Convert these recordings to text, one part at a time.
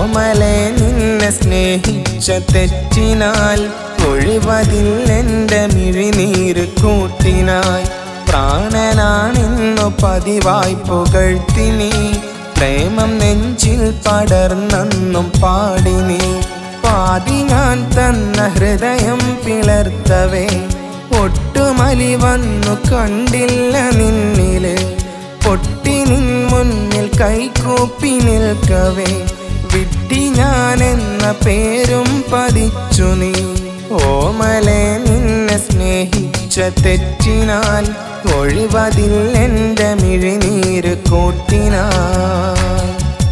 ഓമലെ നിന്നെ സ്നേഹിച്ച തെറ്റിനാൽ ഒഴിവതിൽ എൻ്റെ മിഴിനീര് കൂട്ടിനായി പ്രാണനാണിന്നു പതിവായി പുകഴ്ത്തിനി പ്രേമം നെഞ്ചിൽ പടർന്നെന്നും പാടിനി പാതി ഞാൻ തന്ന ഹൃദയം പിളർത്തവേ ഒട്ടുമലി വന്നു കണ്ടില്ല നിന്നില് പൊട്ടി നിൻ മുന്നിൽ കൈകൂപ്പി നിൽക്കവേ വിട്ടി ഞാൻ എന്ന പേരും പതിച്ചു നീ ഓമലെ നിന്നെ സ്നേഹിച്ച തെറ്റിനാൽ ഒഴിവതിൽ എൻ്റെ മിഴിനീര് കൂട്ടിനായി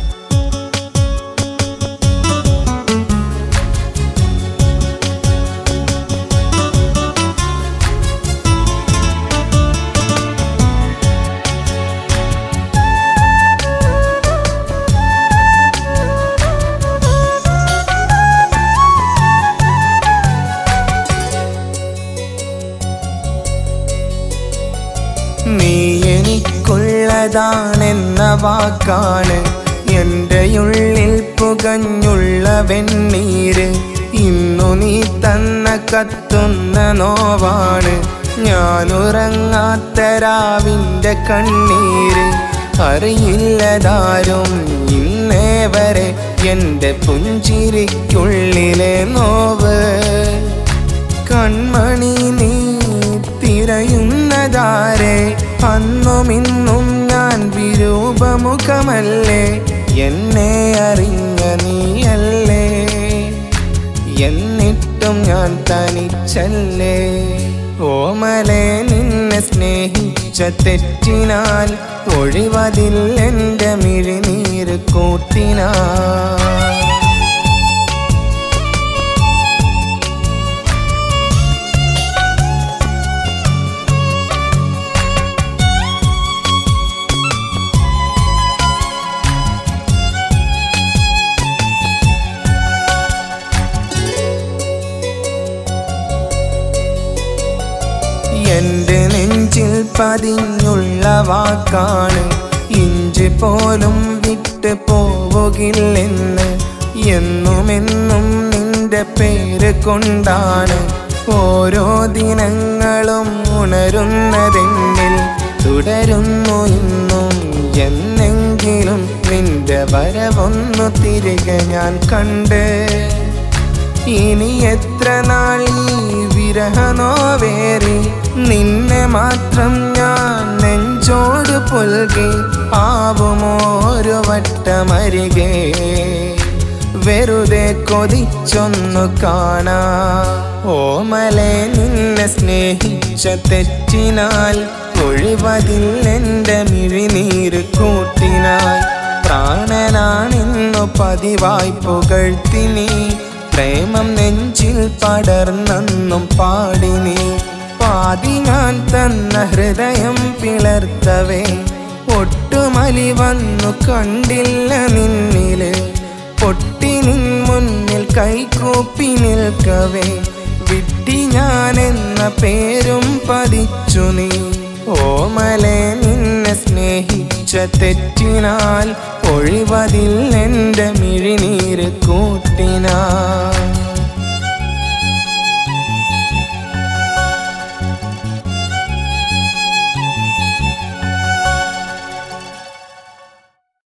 നീ എനിക്കുള്ളതാണെന്ന വാക്കാണ് എൻ്റെ ഉള്ളിൽ പുകഞ്ഞുള്ള വെണ്ണീര് ഇന്നു നീ തന്ന കത്തുന്ന നോവാണ് ഞാനുറങ്ങാത്ത രാവിൻ്റെ കണ്ണീര് അറിയില്ലതാരും ഇന്നേ വരെ എൻ്റെ പുഞ്ചിരിക്കുള്ളിലെ നോവ് കൺമണി നീ തിരയുന്നതാരെ അന്നും ഇന്നും ഞാൻ വിരൂപമുഖമല്ലേ എന്നെ അറിഞ്ഞ നീയല്ലേ എന്നിട്ടും ഞാൻ തനിച്ചല്ലേ ഓമലെ നിന്നെ സ്നേഹിച്ച തെറ്റിനാൽ ഒഴിവതിൽ എൻ്റെ മിഴിനീര് കൂട്ടിനാ എന്റെ നെഞ്ചിൽ പതിഞ്ഞുള്ള വാക്കാണ് ഇഞ്ചി പോലും വിട്ട് പോവുകില്ലെന്ന് എന്നുമെന്നും നിന്റെ പേര് കൊണ്ടാണ് ഓരോ ദിനങ്ങളും ഉണരുന്നതെന്നിൽ തുടരുന്നു ഇന്നും എന്നെങ്കിലും നിന്റെ വരവൊന്നു തിരികെ ഞാൻ കണ്ട് ഇനി എത്ര നാൾ ഈ വിരഹനോവേറി നിന്നെ മാത്രം ഞാൻ നെഞ്ചോട് പുൽകി ആവുമോരു വട്ടമരികെ വെറുതെ കൊതിച്ചൊന്നു കാണാ ഓമലെ നിന്നെ സ്നേഹിച്ച തെറ്റിനാൽ ഒഴിവതിൽ എൻ്റെ മിഴിനീര് കൂട്ടിനായി പ്രാണനാണിന്നു പതിവായി പുകഴ്ത്തിനി പ്രേമം നെഞ്ചിൽ പടർന്നെന്നും പാടിനി പാതി ഞാൻ തന്ന ഹൃദയം പിളർത്തവേ ഒട്ടുമലി വന്നു കണ്ടില്ല നിന്നില് പൊട്ടി നിൻ മുന്നിൽ കൈകൂപ്പി നിൽക്കവേ വിട്ടി ഞാൻ എന്ന പേരും പതിച്ചു നീ ഓമലെ നിന്നെ സ്നേഹിച്ച തെറ്റിനാൽ ഒഴിവതിൽ എൻ്റെ മിഴിനീര് കൂട്ടി